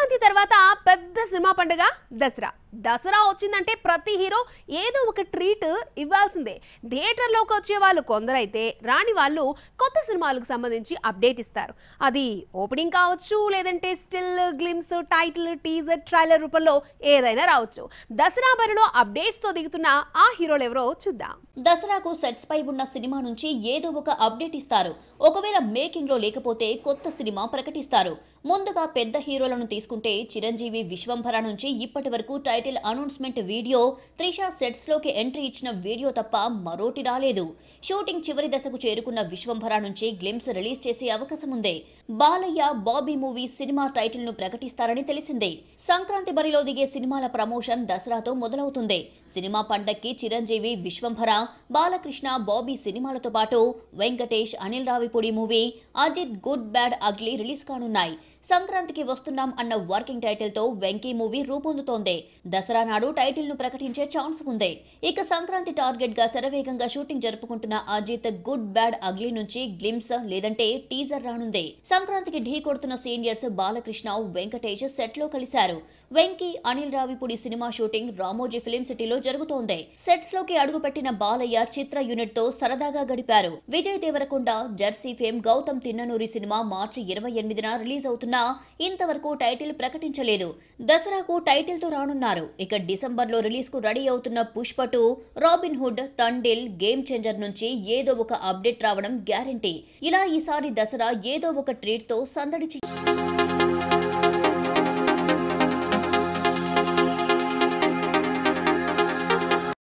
సంక్రాంతి తర్వాత పెద్ద సినిమా పండుగ దసరా దసరా వచ్చిందంటే ప్రతి హీరో ఏదో ఒక ట్రీట్ ఇవ్వాల్సిందే థియేటర్లోకి వచ్చే వాళ్ళు కొందరైతే రాని వాళ్ళు కొత్త సినిమాలకు సంబంధించి అప్డేట్ ఇస్తారు అది ఓపెనింగ్ కావచ్చు లేదంటే still glimpse title teaser trailer రూపంలో ఏదైనా రావచ్చు దసరా బరిలో అప్డేట్స్తో దిగుతున్న ఆ హీరోలు ఎవరో చూద్దాం దసరాకు సెట్స్ పై ఉన్న సినిమా నుంచి ఏదో ఒక అప్డేట్ ఇస్తారు ఒకవేళ మేకింగ్ లో లేకపోతే కొత్త సినిమా ప్రకటిస్తారు ముందుగా పెద్ద హీరోలను తీసుకుంటే చిరంజీవి విశ్వంభర నుంచి ఇప్పటి వరకు title announcement video Trisha sets లోకి ఎంట్రీ ఇచ్చిన వీడియో తప్ప మరోటి రాలేదు షూటింగ్ చివరి దశకు చేరుకున్న విశ్వంభర నుంచి గ్లిమ్స్ రిలీజ్ చేసే అవకాశం ఉంది Balayya Bobby movie cinema title ను ప్రకటిస్తారని తెలిసిందే సంక్రాంతి బరిలో దిగే సినిమాల ప్రమోషన్ దసరాతో మొదలవుతుంది సినిమా పండక్కి చిరంజీవి విశ్వంభర బాలకృష్ణ బాబీ సినిమాలతో పాటు Venkatesh Anil Ravipudi movie Ajith good bad ugly release కానున్నాయి సంక్రాంతికి వస్తున్నాం అన్న వర్కింగ్ టైటిల్ తో వెంకీ మూవీ రూపొందుతోంది దసరా నాడు టైటిల్ ను ప్రకటించే ఛాన్స్ ఉంది ఇక సంక్రాంతి టార్గెట్ గా శరవేగంగా షూటింగ్ జరుపుకుంటున్న అజిత్ గుడ్ బ్యాడ్ అగ్లీ నుంచి గ్లిమ్స్ లేదంటే టీజర్ రానుంది సంక్రాంతికి ఢీ కొడుతున్న సీనియర్స్ బాలకృష్ణ వెంకటేష్ సెట్ లో కలిశారు Venky Anil Ravipudi cinema shooting Ramoji film సిటీలో జరుగుతోంది సెట్స్ లోకి అడుగుపెట్టిన బాలయ్య చిత్ర యూనిట్ తో సరదాగా గడిపారు Vijay Deverakonda Jersey fame Gautam Tinnanuri cinema March ఇరవై ఎనిమిదిన రిలీజ్ అవుతున్నా ఇంతవరకు టైటిల్ ప్రకటించలేదు దసరాకు టైటిల్ తో రానున్నారు ఇక డిసెంబర్ లో రిలీజ్ కు రెడీ అవుతున్న Pushpa two Robin Hood Thandel game changer నుంచి ఏదో ఒక అప్డేట్ రావడం గ్యారంటీ ఇలా ఈసారి దసరా ఏదో ఒక ట్రీట్ తో సందడి చే-